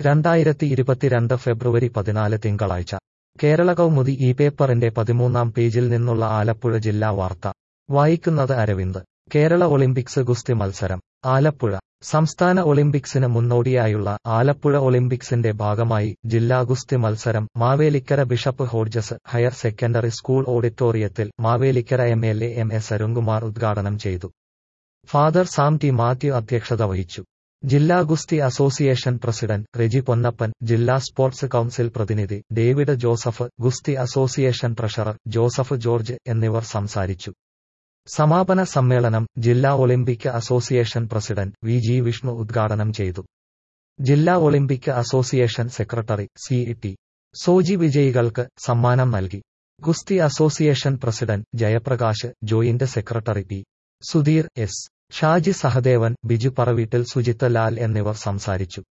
രണ്ടായിരത്തി ഇരുപത്തിരണ്ട് ഫെബ്രുവരി പതിനാല് തിങ്കളാഴ്ച കേരള കൗമുദി ഈ പേപ്പറിന്റെ പതിമൂന്നാം പേജിൽ നിന്നുള്ള ആലപ്പുഴ ജില്ലാ വാർത്ത വായിക്കുന്നത് അരവിന്ദ് കേരള ഒളിമ്പിക്സ് ഗുസ്തി മത്സരം ആലപ്പുഴ സംസ്ഥാന ഒളിമ്പിക്സിന് മുന്നോടിയായുള്ള ആലപ്പുഴ ഒളിമ്പിക്സിന്റെ ഭാഗമായി ജില്ലാ ഗുസ്തി മത്സരം Mavelikkara bishop Hodges higher secondary school ഓഡിറ്റോറിയത്തിൽ Mavelikkara M L A M S Arunkumar ഉദ്ഘാടനം ചെയ്തു ഫാദർ സാം ടി മാത്യു അധ്യക്ഷത വഹിച്ചു ജില്ലാ ഗുസ്തി അസോസിയേഷൻ പ്രസിഡന്റ് റെജി പൊന്നപ്പൻ ജില്ലാ സ്പോർട്സ് കൌൺസിൽ പ്രതിനിധി ഡേവിഡ് ജോസഫ് ഗുസ്തി അസോസിയേഷൻ ട്രഷറർ ജോസഫ് ജോർജ് എന്നിവർ സംസാരിച്ചു സമാപന സമ്മേളനം ജില്ലാ olympic association president V G Vishnu ഉദ്ഘാടനം ചെയ്തു ജില്ലാ olympic association secretary C T Soji വിജയികൾക്ക് സമ്മാനം നൽകി ഗുസ്തി association president Jayaprakash joint secretary P Sudheer S Shaji Sahadevan Biju Paraveettil Sujith Lal എന്നിവർ സംസാരിച്ചു